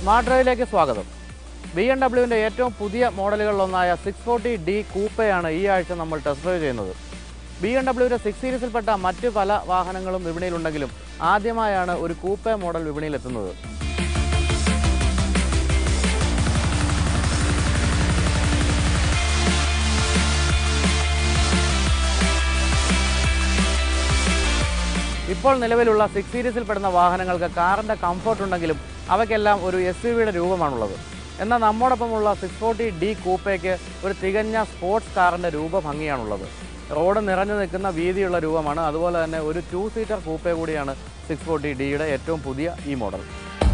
smart ഡ്രൈവിലേക്ക് സ്വാഗതം B M ഡബ്ല്യുവിൻ്റെ ഏറ്റവും പുതിയ മോഡലുകളിലൊന്നായ സിക്സ് ഫോർട്ടി ഡി കൂപ്പയാണ് ഈ ആഴ്ച നമ്മൾ ടെസ്റ്റ് ഡ്രൈവ് ചെയ്യുന്നത് ബി എം ഡബ്ല്യുവിൻ്റെ സിക്സ് സീരീസിൽപ്പെട്ട മറ്റ് പല വാഹനങ്ങളും വിപണിയിലുണ്ടെങ്കിലും ആദ്യമായാണ് ഒരു കൂപ്പ മോഡൽ വിപണിയിലെത്തുന്നത് ഇപ്പോൾ നിലവിലുള്ള സിക്സ് സീരീസിൽപ്പെടുന്ന വാഹനങ്ങൾക്ക് കാറിൻ്റെ കംഫർട്ട് ഉണ്ടെങ്കിലും അവയ്ക്കെല്ലാം ഒരു എസ് യു വിയുടെ രൂപമാണുള്ളത് എന്നാൽ നമ്മോടൊപ്പമുള്ള സിക്സ് ഫോർട്ടി ഡി കൂപ്പയ്ക്ക് ഒരു തികഞ്ഞ സ്പോർട്സ് കാറിൻ്റെ രൂപഭംഗിയാണുള്ളത് റോഡ് നിറഞ്ഞു നിൽക്കുന്ന വീതിയുള്ള രൂപമാണ് അതുപോലെ തന്നെ ഒരു ടു സീറ്റർ കൂപ്പ കൂടിയാണ് സിക്സ് ഫോർട്ടി ഡിയുടെ ഏറ്റവും പുതിയ ഈ മോഡൽ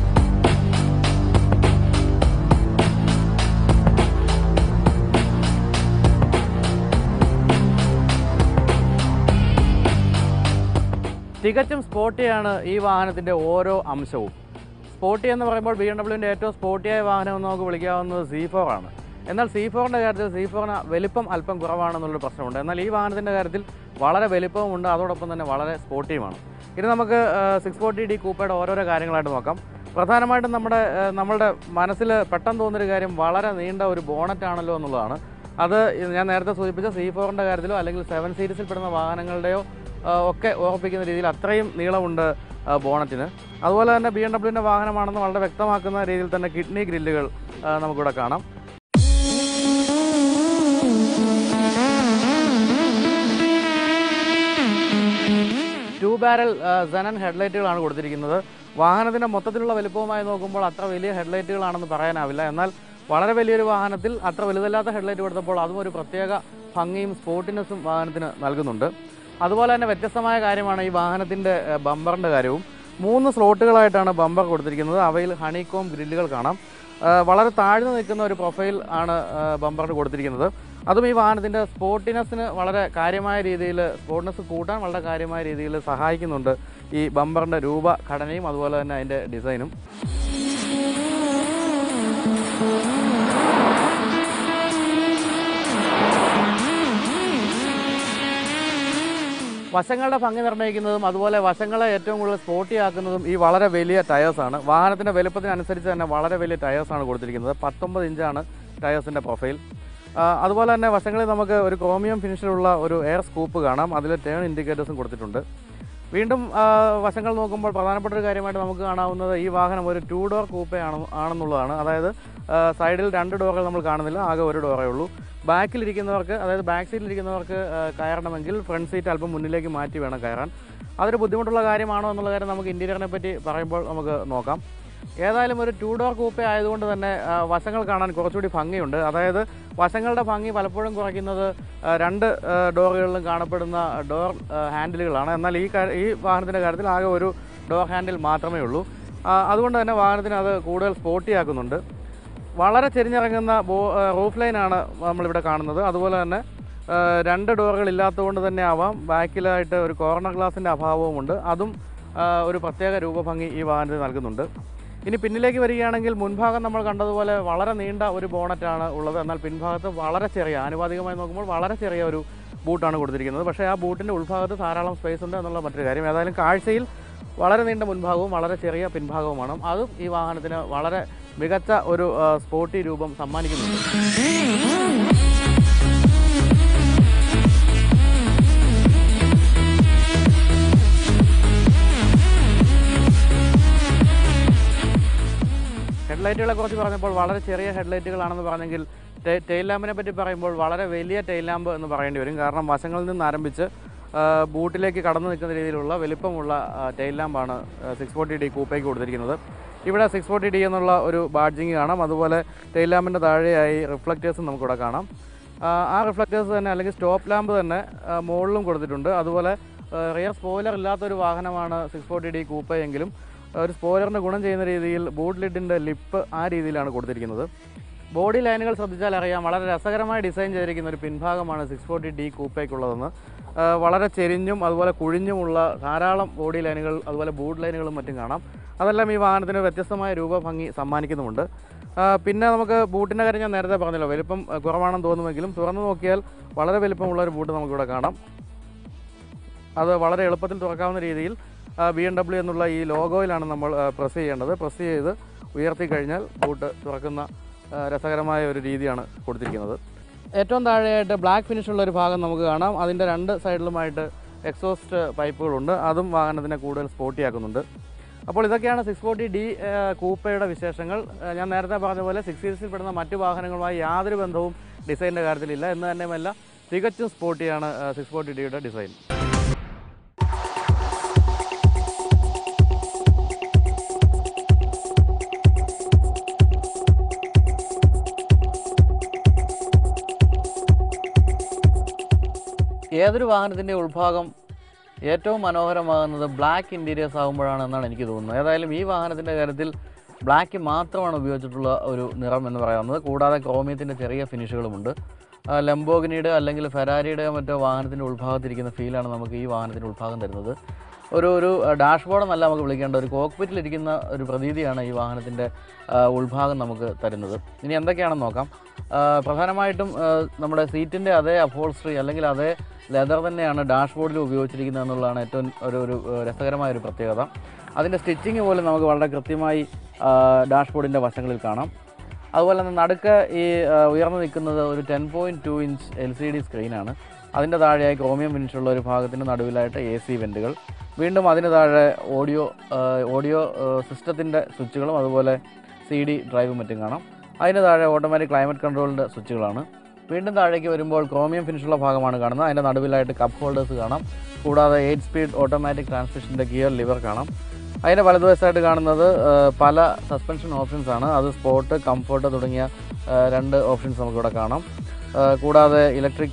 തികച്ചും സ്പോർട്ടിയാണ് ഈ വാഹനത്തിൻ്റെ ഓരോ അംശവും സ്പോർട്ടി എന്ന് പറയുമ്പോൾ ബി എം ഡബ്ല്യുവിൻ്റെ ഏറ്റവും സ്പോർട്ടിയായ വാഹനം എന്ന് നമുക്ക് വിളിക്കാവുന്നത് സി ഫോർ ആണ് എന്നാൽ സി ഫോറിൻ്റെ കാര്യത്തിൽ സി ഫോറിന് വലിപ്പം അല്പം കുറവാണെന്നുള്ളൊരു പ്രശ്നമുണ്ട് എന്നാൽ ഈ വാഹനത്തിൻ്റെ കാര്യത്തിൽ വളരെ വലിപ്പവുമുണ്ട് അതോടൊപ്പം തന്നെ വളരെ സ്പോർട്ടിയുമാണ് ഇനി നമുക്ക് സിക്സ് ഫോർട്ടി ഡി കൂപ്പയുടെ ഓരോരോ കാര്യങ്ങളായിട്ട് നോക്കാം പ്രധാനമായിട്ടും നമ്മുടെ ആ, നമ്മളുടെ മനസ്സിൽ പെട്ടെന്ന് തോന്നുന്നൊരു കാര്യം വളരെ നീണ്ട ഒരു ബോണറ്റ് ആണല്ലോ എന്നുള്ളതാണ് അത് ഞാൻ നേരത്തെ സൂചിപ്പിച്ച സി ഫോറിൻ്റെ കാര്യത്തിലോ അല്ലെങ്കിൽ സെവൻ സീരീസിൽപ്പെടുന്ന വാഹനങ്ങളുടെയോ ആ, ഒക്കെ ഓർപ്പിക്കുന്ന രീതിയിൽ അത്രയും നീളമുണ്ട് ആ, ബോണറ്റിന് അതുപോലെ തന്നെ ബി എം ഡബ്ല്യുവിൻ്റെ വാഹനമാണെന്ന് വളരെ വ്യക്തമാക്കുന്ന രീതിയിൽ തന്നെ കിഡ്നി ഗ്രില്ലുകൾ ആ, നമുക്കിവിടെ കാണാം ടു ബാരൽ സെനൻ ഹെഡ്ലൈറ്റുകളാണ് കൊടുത്തിരിക്കുന്നത് വാഹനത്തിൻ്റെ മൊത്തത്തിലുള്ള വലുപ്പവുമായി നോക്കുമ്പോൾ അത്ര വലിയ ഹെഡ്ലൈറ്റുകളാണെന്ന് പറയാനാവില്ല എന്നാൽ വളരെ വലിയൊരു വാഹനത്തിൽ അത്ര വലുതല്ലാത്ത ഹെഡ്ലൈറ്റ് കൊടുത്തപ്പോൾ അതും ഒരു പ്രത്യേക ഭംഗിയും സ്പോർട്ടിനെസ്സും വാഹനത്തിന് നൽകുന്നുണ്ട് അതുപോലെ തന്നെ വ്യത്യസ്തമായ കാര്യമാണ് ഈ വാഹനത്തിൻ്റെ ബമ്പറിൻ്റെ കാര്യവും മൂന്ന് സ്ലോട്ടുകളായിട്ടാണ് ബമ്പർ കൊടുത്തിരിക്കുന്നത് അവയിൽ ഹണികോം ഗ്രില്ലുകൾ കാണാം ആ, വളരെ താഴ്ന്നു നിൽക്കുന്ന ഒരു പ്രൊഫൈൽ ആണ് ആ, ബമ്പറിന് കൊടുത്തിരിക്കുന്നത് അതും ഈ വാഹനത്തിൻ്റെ സ്പോർട്ടിനെസ്സിന് വളരെ കാര്യമായ രീതിയിൽ സ്പോർട്ട്നെസ് കൂട്ടാൻ വളരെ കാര്യമായ രീതിയിൽ സഹായിക്കുന്നുണ്ട് ഈ ബമ്പറിൻ്റെ രൂപഘടനയും അതുപോലെ തന്നെ അതിൻ്റെ ഡിസൈനും വശങ്ങളുടെ ഭംഗി നിർണ്ണയിക്കുന്നതും അതുപോലെ വശങ്ങളെ ഏറ്റവും കൂടുതൽ സ്പോർട്ടി ആക്കുന്നതും ഈ വളരെ വലിയ ടയേഴ്സാണ് വാഹനത്തിൻ്റെ വലുപ്പത്തിനനുസരിച്ച് തന്നെ വളരെ വലിയ ടയേഴ്സാണ് കൊടുത്തിരിക്കുന്നത് പത്തൊമ്പത് ഇഞ്ചാണ് ടയേഴ്സിൻ്റെ പ്രൊഫൈൽ ആ, അതുപോലെ തന്നെ വശങ്ങളിൽ നമുക്ക് ഒരു ക്രോമിയം ഫിനിഷിലുള്ള ഒരു എയർ സ്കൂപ്പ് കാണാം അതിൽ ടേൺ ഇൻഡിക്കേറ്റേഴ്സും കൊടുത്തിട്ടുണ്ട് വീണ്ടും ആ, വശങ്ങൾ നോക്കുമ്പോൾ പ്രധാനപ്പെട്ട ഒരു കാര്യമായിട്ട് നമുക്ക് കാണാവുന്നത് ഈ വാഹനം ഒരു ടു ഡോർ കൂപ്പയാണ് ആണെന്നുള്ളതാണ് അതായത് ആ, സൈഡിൽ രണ്ട് ഡോറുകൾ നമ്മൾ കാണുന്നില്ല ആകെ ഒരു ഡോറേ ഉള്ളൂ ബാക്കിലിരിക്കുന്നവർക്ക് അതായത് ബാക്ക് സീറ്റിലിരിക്കുന്നവർക്ക് ആ, കയറണമെങ്കിൽ ഫ്രണ്ട് സീറ്റ് അല്പം മുന്നിലേക്ക് മാറ്റി വേണം കയറാൻ അതൊരു ബുദ്ധിമുട്ടുള്ള കാര്യമാണോ എന്നുള്ള കാര്യം നമുക്ക് ഇൻറ്റീരിയറിനെ പറ്റി പറയുമ്പോൾ നമുക്ക് നോക്കാം ഏതായാലും ഒരു ടു ഡോർ കൂപ്പ ആയതുകൊണ്ട് തന്നെ ആ, വശങ്ങൾ കാണാൻ കുറച്ചുകൂടി ഭംഗിയുണ്ട് അതായത് വശങ്ങളുടെ ഭംഗി പലപ്പോഴും കുറയ്ക്കുന്നത് ആ, രണ്ട് ആ, ഡോറുകളിലും കാണപ്പെടുന്ന ഡോർ ആ, ഹാൻഡിലുകളാണ് എന്നാൽ ഈ കാ- ഈ വാഹനത്തിൻ്റെ കാര്യത്തിൽ ആകെ ഒരു ഡോർ ഹാൻഡിൽ മാത്രമേ ഉള്ളൂ ആ, അതുകൊണ്ട് തന്നെ വാഹനത്തിന് അത് കൂടുതൽ സ്പോർട്ടിയാക്കുന്നുണ്ട് വളരെ ചെരിഞ്ഞിറങ്ങുന്ന ബോ റൂഫ് ലൈനാണ് നമ്മളിവിടെ കാണുന്നത് അതുപോലെ തന്നെ ആ, രണ്ട് ഡോറുകൾ ഇല്ലാത്തതുകൊണ്ട് തന്നെ ആവാം ബാക്കിലായിട്ട് ഒരു കോർണർ ഗ്ലാസിൻ്റെ അഭാവവുമുണ്ട് അതും ആ, ഒരു പ്രത്യേക രൂപഭംഗി ഈ വാഹനത്തിന് നൽകുന്നുണ്ട് ഇനി പിന്നിലേക്ക് വരികയാണെങ്കിൽ മുൻഭാഗം നമ്മൾ കണ്ടതുപോലെ വളരെ നീണ്ട ഒരു ബോണറ്റാണ് ഉള്ളത് എന്നാൽ പിൻഭാഗത്ത് വളരെ ചെറിയ ആനുപാതികമായി നോക്കുമ്പോൾ വളരെ ചെറിയ ഒരു ബൂട്ടാണ് കൊടുത്തിരിക്കുന്നത് പക്ഷേ ആ ബൂട്ടിൻ്റെ ഉൾഭാഗത്ത് ധാരാളം സ്പേസ് ഉണ്ട് എന്നുള്ള മറ്റൊരു കാര്യം ഏതായാലും കാഴ്ചയിൽ വളരെ നീണ്ട മുൻഭാഗവും വളരെ ചെറിയ പിൻഭാഗവുമാണ് അതും ഈ വാഹനത്തിന് വളരെ മികച്ച ഒരു ആ, സ്പോർട്ടി രൂപം സമ്മാനിക്കുന്നുണ്ട് ഹെഡ്ലൈറ്റുകളെ കുറിച്ച് പറഞ്ഞപ്പോൾ വളരെ ചെറിയ ഹെഡ്ലൈറ്റുകളാണെന്ന് പറഞ്ഞെങ്കിൽ ടെ- ടെയിൽ ലാമ്പിനെ പറ്റി പറയുമ്പോൾ വളരെ വലിയ ടെയിൽ ലാമ്പ് എന്ന് പറയേണ്ടി വരും കാരണം വശങ്ങളിൽ നിന്ന് ആരംഭിച്ച് ആ, ബൂട്ടിലേക്ക് കടന്നു നിൽക്കുന്ന രീതിയിലുള്ള വലിപ്പമുള്ള ആ, ടെയിൽ ലാമ്പാണ് സിക്സ് ഫോർട്ടി ഡി കൂപ്പയ്ക്ക് കൊടുത്തിരിക്കുന്നത് ഇവിടെ സിക്സ് ഫോർട്ടി ഡി എന്നുള്ള ഒരു ബാഡ്ജിങ് കാണാം അതുപോലെ ടെയിൽ ലാമ്പിൻ്റെ താഴെയായി റിഫ്ലക്റ്റേഴ്സും നമുക്കിവിടെ കാണാം ആ, ആ റിഫ്ലക്റ്റേഴ്സ് തന്നെ അല്ലെങ്കിൽ സ്റ്റോപ്പ് ലാമ്പ് തന്നെ ആ, മുകളിലും കൊടുത്തിട്ടുണ്ട് അതുപോലെ റിയർ സ്പോയിലർ ഇല്ലാത്തൊരു വാഹനമാണ് സിക്സ് ഫോർട്ടി ഡി കൂപ്പ എങ്കിലും ഒരു സ്പോയിലറിന് ഗുണം ചെയ്യുന്ന രീതിയിൽ ബൂട്ട് ലിഡിൻ്റെ ലിപ്പ് ആ രീതിയിലാണ് കൊടുത്തിരിക്കുന്നത് ബോഡി ലൈനുകൾ ശ്രദ്ധിച്ചാൽ അറിയാം വളരെ രസകരമായി ഡിസൈൻ ചെയ്തിരിക്കുന്ന ഒരു പിൻഭാഗമാണ് സിക്സ് ഫോർട്ടി ഡി കൂപ്പയ്ക്കുള്ളതെന്ന് ആ, വളരെ ചെരിഞ്ഞും അതുപോലെ കുഴിഞ്ഞുമുള്ള ധാരാളം ബോഡി ലൈനുകൾ അതുപോലെ ബൂട്ട് ലൈനുകളും മറ്റും കാണാം അതെല്ലാം ഈ വാഹനത്തിന് വ്യത്യസ്തമായ രൂപഭംഗി സമ്മാനിക്കുന്നുമുണ്ട് ആ, പിന്നെ നമുക്ക് ബൂട്ടിൻ്റെ കാര്യം ഞാൻ നേരത്തെ പറഞ്ഞല്ലോ വലിപ്പം ആ, കുറവാണെന്ന് തോന്നുമെങ്കിലും തുറന്നു നോക്കിയാൽ വളരെ വലിപ്പമുള്ള ഒരു ബൂട്ട് നമുക്കിവിടെ കാണാം അത് വളരെ എളുപ്പത്തിൽ തുറക്കാവുന്ന രീതിയിൽ ബി എം ഡബ്ല്യു എന്നുള്ള ഈ ലോഗോയിലാണ് നമ്മൾ പ്രസ് ചെയ്യേണ്ടത് പ്രസ് ചെയ്ത് ഉയർത്തി കഴിഞ്ഞാൽ ബൂട്ട് തുറക്കുന്ന ആ, രസകരമായ ഒരു രീതിയാണ് കൊടുത്തിരിക്കുന്നത് ഏറ്റവും താഴെയായിട്ട് ബ്ലാക്ക് ഫിനിഷുള്ള ഒരു ഭാഗം നമുക്ക് കാണാം അതിൻ്റെ രണ്ട് സൈഡിലുമായിട്ട് എക്സോസ്റ്റ് പൈപ്പുകളുണ്ട് അതും വാഹനത്തിനെ കൂടുതൽ സ്പോർട്ടിയാക്കുന്നുണ്ട് അപ്പോൾ ഇതൊക്കെയാണ് സിക്സ് ഫോർട്ടി ഡി കൂപ്പയുടെ വിശേഷങ്ങൾ ആ, ഞാൻ നേരത്തെ പറഞ്ഞ പോലെ സിക്സ് സീരീസിൽ പെടുന്ന മറ്റു വാഹനങ്ങളുമായി യാതൊരു ബന്ധവും ഡിസൈനിൻ്റെ കാര്യത്തിലില്ല എന്ന് തന്നെയുമല്ല തികച്ചും സ്പോർട്ടിയാണ് സിക്സ് ഫോർട്ടി ഡിയുടെ ഡിസൈൻ ഏതൊരു വാഹനത്തിൻ്റെ ഉൾഭാഗം ഏറ്റവും മനോഹരമാകുന്നത് ബ്ലാക്ക് ഇൻറ്റീരിയേഴ്സ് ആകുമ്പോഴാണ് എന്നാണ് എനിക്ക് തോന്നുന്നത് ഏതായാലും ഈ വാഹനത്തിൻ്റെ കാര്യത്തിൽ ബ്ലാക്ക് മാത്രമാണ് ഉപയോഗിച്ചിട്ടുള്ള ഒരു നിറം എന്ന് പറയാവുന്നത് കൂടാതെ ക്രോമിയത്തിൻ്റെ ചെറിയ ഫിനിഷുകളുമുണ്ട് ആ, ലംബോഗിനിയുടെ അല്ലെങ്കിൽ ഫെരാരിയുടെ മറ്റോ വാഹനത്തിൻ്റെ ഉൾഭാഗത്തിരിക്കുന്ന ഫീലാണ് നമുക്ക് ഈ വാഹനത്തിൻ്റെ ഉൾഭാഗം തരുന്നത് ഒരു ഒരു ഡാഷ്ബോർഡ് എന്നല്ല നമുക്ക് വിളിക്കേണ്ട ഒരു കോക്പിറ്റിലിരിക്കുന്ന ഒരു പ്രതീതിയാണ് ഈ വാഹനത്തിൻ്റെ ആ, ഉൾഭാഗം നമുക്ക് തരുന്നത് ഇനി എന്തൊക്കെയാണെന്ന് നോക്കാം ആ, പ്രധാനമായിട്ടും ആ, നമ്മുടെ സീറ്റിൻ്റെ അതേ അഫോൾസ്ട്രി അല്ലെങ്കിൽ അതേ ലെതർ തന്നെയാണ് ഡാഷ്ബോർഡിൽ ഉപയോഗിച്ചിരിക്കുന്നത് എന്നുള്ളതാണ് ഏറ്റവും ഒരു ഒരു ആ, രസകരമായ ഒരു പ്രത്യേകത അതിൻ്റെ സ്റ്റിച്ചിങ് പോലും നമുക്ക് വളരെ കൃത്യമായി ഡാഷ്ബോർഡിൻ്റെ വശങ്ങളിൽ കാണാം അതുപോലെ തന്നെ നടുക്ക് ഈ ആ, ഉയർന്നു നിൽക്കുന്നത് ഒരു ten point two inch L C D സ്ക്രീനാണ് അതിൻ്റെ താഴെയായി ക്രോമിയം ഫിനിഷുള്ള ഒരു ഭാഗത്തിൻ്റെ നടുവിലായിട്ട് എ സി വെൻറ്റുകൾ വീണ്ടും അതിന് താഴെ ഓഡിയോ ആ, ഓഡിയോ സിസ്റ്റത്തിൻ്റെ സ്വിച്ചുകളും അതുപോലെ സി ഡി ഡ്രൈവും മറ്റും കാണാം അതിന് താഴെ ഓട്ടോമാറ്റിക് ക്ലൈമറ്റ് കൺട്രോളിൻ്റെ സ്വിച്ചുകളാണ് വീണ്ടും താഴേക്ക് വരുമ്പോൾ ക്രോമിയം ഫിനിഷുള്ള ഭാഗമാണ് കാണുന്നത് അതിൻ്റെ നടുവിലായിട്ട് കപ്പ് ഹോൾഡേഴ്സ് കാണാം കൂടാതെ എയ്റ്റ് സ്പീഡ് ഓട്ടോമാറ്റിക് ട്രാൻസ്മിഷൻ്റെ ഗിയർ ലിവർ കാണാം അതിൻ്റെ വലതുവശമായിട്ട് കാണുന്നത് ആ, പല സസ്പെൻഷൻ ഓപ്ഷൻസ് ആണ് അത് സ്പോർട്ട് കംഫർട്ട് തുടങ്ങിയ ആ, രണ്ട് ഓപ്ഷൻസ് നമുക്കിവിടെ കാണാം ആ, കൂടാതെ ഇലക്ട്രിക്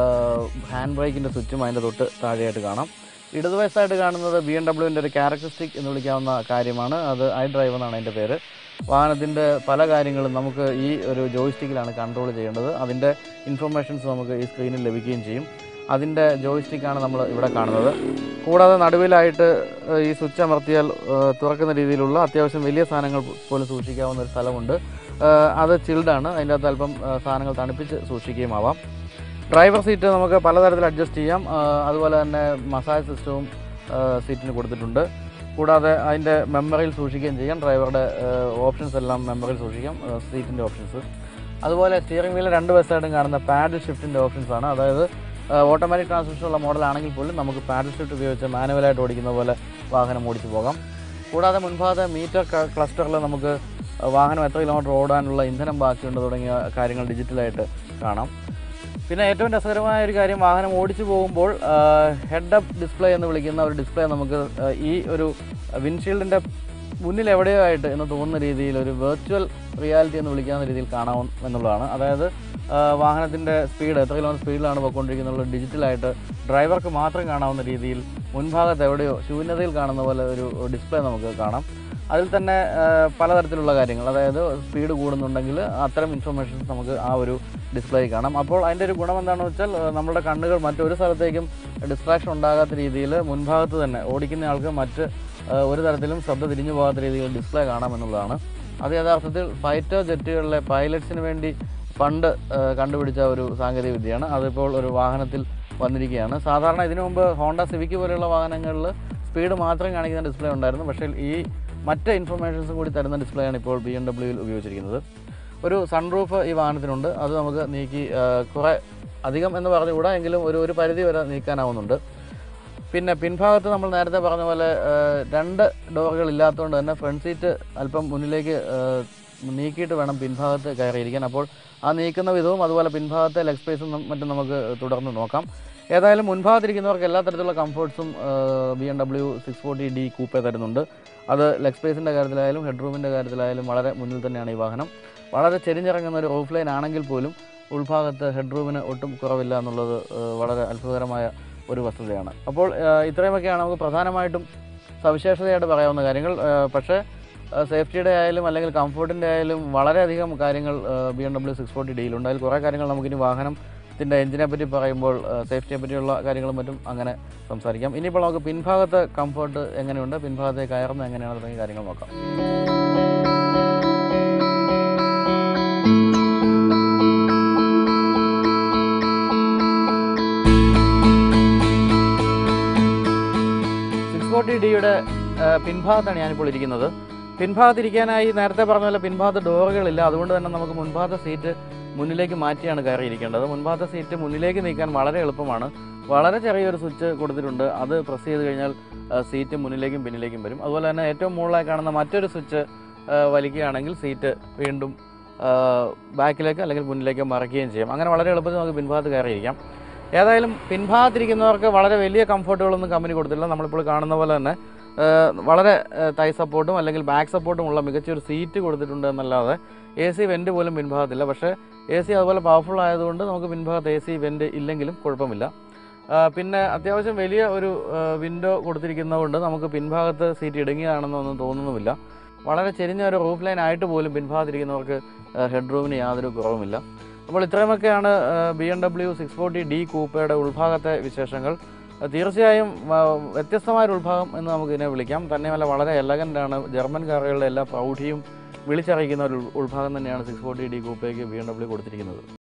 ഹാൻഡ് ബ്രേക്കിൻ്റെ സ്വിച്ചും അതിൻ്റെ തൊട്ട് താഴെയായിട്ട് കാണാം ഇടതുവശത്തായിട്ട് കാണുന്നത് ബി എം ഡബ്ല്യുവിൻ്റെ ഒരു ക്യാരക്ടറിസ്റ്റിക് എന്ന് വിളിക്കാവുന്ന കാര്യമാണ് അത് ഐ ഡ്രൈവ് എന്നാണ് അതിൻ്റെ പേര് വാഹനത്തിൻ്റെ പല കാര്യങ്ങളും നമുക്ക് ഈ ഒരു ജോയിസ്റ്റിക്കിലാണ് കൺട്രോൾ ചെയ്യേണ്ടത് അതിൻ്റെ ഇൻഫർമേഷൻസ് നമുക്ക് ഈ സ്ക്രീനിൽ ലഭിക്കുകയും ചെയ്യും അതിൻ്റെ ജോയിസ്റ്റിക്കാണ് നമ്മൾ ഇവിടെ കാണുന്നത് കൂടാതെ നടുവിലായിട്ട് ഏഹ്, ഈ സ്വിച്ച് അമർത്തിയാൽ ഏഹ്, തുറക്കുന്ന രീതിയിലുള്ള അത്യാവശ്യം വലിയ സാധനങ്ങൾ പോലും സൂക്ഷിക്കാവുന്ന ഒരു സ്ഥലമുണ്ട് ഏഹ്, അത് ചിൽഡാണ് അതിൻ്റെ അകത്ത് അല്പം ഏഹ്, സാധനങ്ങൾ തണുപ്പിച്ച് സൂക്ഷിക്കുകയും ആവാം ഡ്രൈവർ സീറ്റ് നമുക്ക് പലതരത്തിൽ അഡ്ജസ്റ്റ് ചെയ്യാം ആ, അതുപോലെ തന്നെ മസാജ് സിസ്റ്റവും സീറ്റിന് കൊടുത്തിട്ടുണ്ട് കൂടാതെ അതിൻ്റെ മെമ്മറിയിൽ സൂക്ഷിക്കുകയും ചെയ്യാം ഡ്രൈവറുടെ ഓപ്ഷൻസ് എല്ലാം മെമ്മറിയിൽ സൂക്ഷിക്കാം സീറ്റിൻ്റെ ഓപ്ഷൻസ് അതുപോലെ സ്റ്റിയറിംഗ് വീലിൽ രണ്ട് വശമായിട്ടും കാണുന്ന പാഡിൽ ഷിഫ്റ്റിൻ്റെ ഓപ്ഷൻസ് ആണ് അതായത് ഓട്ടോമാറ്റിക് ട്രാൻസ്മിഷൻ ഉള്ള മോഡലാണെങ്കിൽ പോലും നമുക്ക് പാഡിൽ ഷിഫ്റ്റ് ഉപയോഗിച്ച് മാനുവലായിട്ട് ഓടിക്കുന്ന പോലെ വാഹനം ഓടിച്ചു പോകാം കൂടാതെ മുൻഭാഗത്തെ മീറ്റർ ക്ലസ്റ്ററിൽ നമുക്ക് വാഹനം എത്ര കിലോമീറ്റർ ഓടാനുള്ള ഇന്ധനം ബാക്കിയുണ്ട് തുടങ്ങിയ കാര്യങ്ങൾ ഡിജിറ്റലായിട്ട് കാണാം പിന്നെ ഏറ്റവും രസകരമായ ഒരു കാര്യം വാഹനം ഓടിച്ചു പോകുമ്പോൾ ഹെഡ് അപ്പ് ഡിസ്പ്ലേ എന്ന് വിളിക്കുന്ന ഒരു ഡിസ്പ്ലേ നമുക്ക് ആ, ഈ ഒരു വിൻഷീൽഡിൻ്റെ മുന്നിൽ എവിടെയോ ആയിട്ട് എന്ന് തോന്നുന്ന രീതിയിൽ ഒരു വെർച്വൽ റിയാലിറ്റി എന്ന് വിളിക്കാവുന്ന രീതിയിൽ കാണാം എന്നുള്ളതാണ് അതായത് വാഹനത്തിൻ്റെ സ്പീഡ് എത്ര കിലോമീറ്റർ സ്പീഡിലാണ് പോയിക്കൊണ്ടിരിക്കുന്നത് ഡിജിറ്റലായിട്ട് ഡ്രൈവർക്ക് മാത്രം കാണാവുന്ന രീതിയിൽ മുൻഭാഗത്ത് എവിടെയോ ശൂന്യതയിൽ കാണുന്ന പോലെ ഒരു ഡിസ്പ്ലേ നമുക്ക് കാണാം അതിൽ തന്നെ ആ, പലതരത്തിലുള്ള കാര്യങ്ങൾ അതായത് സ്പീഡ് കൂടുന്നുണ്ടെങ്കിൽ അത്തരം ഇൻഫർമേഷൻസ് നമുക്ക് ആ ഒരു ഡിസ്പ്ലേയിൽ കാണാം അപ്പോൾ അതിൻ്റെ ഒരു ഗുണം എന്താണെന്ന് വെച്ചാൽ ആ, നമ്മുടെ കണ്ണുകൾ മറ്റൊരു സ്ഥലത്തേക്കും ഡിസ്ട്രാക്ഷൻ ഉണ്ടാകാത്ത രീതിയിൽ മുൻഭാഗത്ത് തന്നെ ഓടിക്കുന്ന ആൾക്ക് മറ്റ് ആ, ഒരു തരത്തിലും ശ്രദ്ധ തിരിഞ്ഞു പോകാത്ത രീതിയിൽ ഡിസ്പ്ലേ കാണാമെന്നുള്ളതാണ് അത് യഥാർത്ഥത്തിൽ ഫൈറ്റർ ജെറ്റുകളിലെ പൈലറ്റ്സിന് വേണ്ടി പണ്ട് ആ, കണ്ടുപിടിച്ച ഒരു സാങ്കേതിക വിദ്യയാണ് അതിപ്പോൾ ഒരു വാഹനത്തിൽ വന്നിരിക്കുകയാണ് സാധാരണ ഇതിനു മുമ്പ് ഹോണ്ട സിവിക്ക് പോലെയുള്ള വാഹനങ്ങളിൽ സ്പീഡ് മാത്രം കാണിക്കുന്ന ഡിസ്പ്ലേ ഉണ്ടായിരുന്നു പക്ഷേ ഈ മറ്റ് ഇൻഫർമേഷൻസും കൂടി തരുന്ന ഡിസ്പ്ലേ ആണ് ഇപ്പോൾ ബി എം ഡബ്ല്യൂയിൽ ഉപയോഗിച്ചിരിക്കുന്നത് ഒരു സൺറൂഫ് ഈ വാഹനത്തിനുണ്ട് അത് നമുക്ക് നീക്കി ആ, കുറേ അധികം എന്ന് പറഞ്ഞുകൂടാ എങ്കിലും ഒരു ഒരു പരിധി വരെ നീക്കാനാവുന്നുണ്ട് പിന്നെ പിൻഭാഗത്ത് നമ്മൾ നേരത്തെ പറഞ്ഞ പോലെ ആ, രണ്ട് ഡോറുകൾ ഇല്ലാത്തതുകൊണ്ട് തന്നെ ഫ്രണ്ട് സീറ്റ് അല്പം മുന്നിലേക്ക് ആ, നീക്കിയിട്ട് വേണം പിൻഭാഗത്ത് കയറിയിരിക്കാൻ അപ്പോൾ ആ നീക്കുന്ന വിധവും അതുപോലെ പിൻഭാഗത്തെ ലെഗ് സ്പേസും നം- മറ്റും നമുക്ക് തുടർന്ന് നോക്കാം ഏതായാലും മുൻഭാഗത്തിരിക്കുന്നവർക്ക് എല്ലാ തരത്തിലുള്ള കംഫർട്ട്സും B M W six forty D coupe തരുന്നുണ്ട് അത് ലെഗ് സ്പേസിൻ്റെ കാര്യത്തിലായാലും ഹെഡ് റൂമിൻ്റെ കാര്യത്തിലായാലും വളരെ മുന്നിൽ തന്നെയാണ് ഈ വാഹനം വളരെ ചെരിഞ്ഞിറങ്ങുന്ന ഒരു ഓഫ് ലൈൻ ആണെങ്കിൽ പോലും ഉൾഭാഗത്ത് ഹെഡ് റൂമിന് ഒട്ടും കുറവില്ല എന്നുള്ളത് ഏഹ്, വളരെ അത്ഭുതകരമായ ഒരു വസ്തുതയാണ് അപ്പോൾ ഏഹ്, ഇത്രയുമൊക്കെയാണ് നമുക്ക് പ്രധാനമായിട്ടും സവിശേഷതയായിട്ട് പറയാവുന്ന കാര്യങ്ങൾ ഏഹ്, പക്ഷേ സേഫ്റ്റിയുടെ ആയാലും അല്ലെങ്കിൽ കംഫർട്ടിൻ്റെ ആയാലും വളരെയധികം കാര്യങ്ങൾ B M W six forty ഡിയിലുണ്ട് അതിൽ കുറേ കാര്യങ്ങൾ നമുക്കിനി വാഹനത്തിൻ്റെ എഞ്ചിനെ പറ്റി പറയുമ്പോൾ സേഫ്റ്റിയെ പറ്റിയുള്ള കാര്യങ്ങളും മറ്റും അങ്ങനെ സംസാരിക്കാം ഇനിയിപ്പോൾ നമുക്ക് പിൻഭാഗത്തെ കംഫർട്ട് എങ്ങനെയുണ്ട് പിൻഭാഗത്തെ കയറുന്നത് എങ്ങനെയാണ് തുടങ്ങിയ കാര്യങ്ങൾ നോക്കാം സിക്സ് ഫോർട്ടി ഡിയുടെ പിൻഭാഗത്താണ് ഞാനിപ്പോൾ ഇരിക്കുന്നത് പിൻഭാഗത്തിരിക്കാനായി നേരത്തെ പറഞ്ഞ പോലെ പിൻഭാഗത്ത് ഡോറുകളില്ല അതുകൊണ്ട് തന്നെ നമുക്ക് മുൻഭാഗത്തെ സീറ്റ് മുന്നിലേക്ക് മാറ്റിയാണ് കയറിയിരിക്കേണ്ടത് മുൻഭാഗത്തെ സീറ്റ് മുന്നിലേക്ക് നീക്കാൻ വളരെ എളുപ്പമാണ് വളരെ ചെറിയൊരു സ്വിച്ച് കൊടുത്തിട്ടുണ്ട് അത് പ്രസ് ചെയ്ത് കഴിഞ്ഞാൽ ആ, സീറ്റ് മുന്നിലേക്കും പിന്നിലേക്കും വരും അതുപോലെ തന്നെ ഏറ്റവും മുകളിലായി കാണുന്ന മറ്റൊരു സ്വിച്ച് ആ, വലിക്കുകയാണെങ്കിൽ സീറ്റ് വീണ്ടും ആ, ബാക്കിലേക്ക് അല്ലെങ്കിൽ മുന്നിലേക്ക് മറക്കുകയും ചെയ്യും അങ്ങനെ വളരെ എളുപ്പത്തിൽ നമുക്ക് പിൻഭാഗത്ത് കയറിയിരിക്കാം ഏതായാലും പിൻഭാഗത്തിരിക്കുന്നവർക്ക് വളരെ വലിയ കംഫർട്ടുകളൊന്നും കമ്പനി കൊടുത്തില്ല നമ്മളിപ്പോൾ കാണുന്ന പോലെ തന്നെ ആ, വളരെ തൈ സപ്പോർട്ടും അല്ലെങ്കിൽ ബാക്ക് സപ്പോർട്ടും ഉള്ള മികച്ചൊരു സീറ്റ് കൊടുത്തിട്ടുണ്ട് എന്നല്ലാതെ എ സി വെൻ്റ് പോലും പിൻഭാഗത്തില്ല പക്ഷേ എ സി അതുപോലെ പവർഫുൾ ആയതുകൊണ്ട് നമുക്ക് പിൻഭാഗത്ത് എ സി വെൻ്റ് ഇല്ലെങ്കിലും കുഴപ്പമില്ല ആ, പിന്നെ അത്യാവശ്യം വലിയ ഒരു വിൻഡോ കൊടുത്തിരിക്കുന്നതുകൊണ്ട് നമുക്ക് പിൻഭാഗത്ത് സീറ്റ് ഇടുങ്ങിയതാണെന്നൊന്നും തോന്നുന്നുമില്ല വളരെ ചെരിഞ്ഞ ഒരു റൂഫ് ലൈൻ ആയിട്ട് പോലും പിൻഭാഗത്തിരിക്കുന്നവർക്ക് ഹെഡ് റൂമിന് യാതൊരു കുറവുമില്ല അപ്പോൾ ഇത്രയുമൊക്കെയാണ് B M W six forty D കൂപ്പയുടെ ഉൾഭാഗത്തെ വിശേഷങ്ങൾ ആ, തീർച്ചയായും ആ, വ്യത്യസ്തമായ ഒരു ഉൾഭാഗം എന്ന് നമുക്ക് ഇതിനെ വിളിക്കാം തന്നെയുമല്ല വളരെ എലഗൻ്റ് ആണ് ജർമ്മൻ കാറുകളുടെ എല്ലാ പ്രൗഢിയും വിളിച്ചറിയിക്കുന്ന ഒരു ഉൾ- ഉൾഭാഗം തന്നെയാണ് സിക്സ് ഫോർട്ടി ഡി കൂപ്പയ്ക്ക് ബി എം ഡബ്ല്യു കൊടുത്തിരിക്കുന്നത്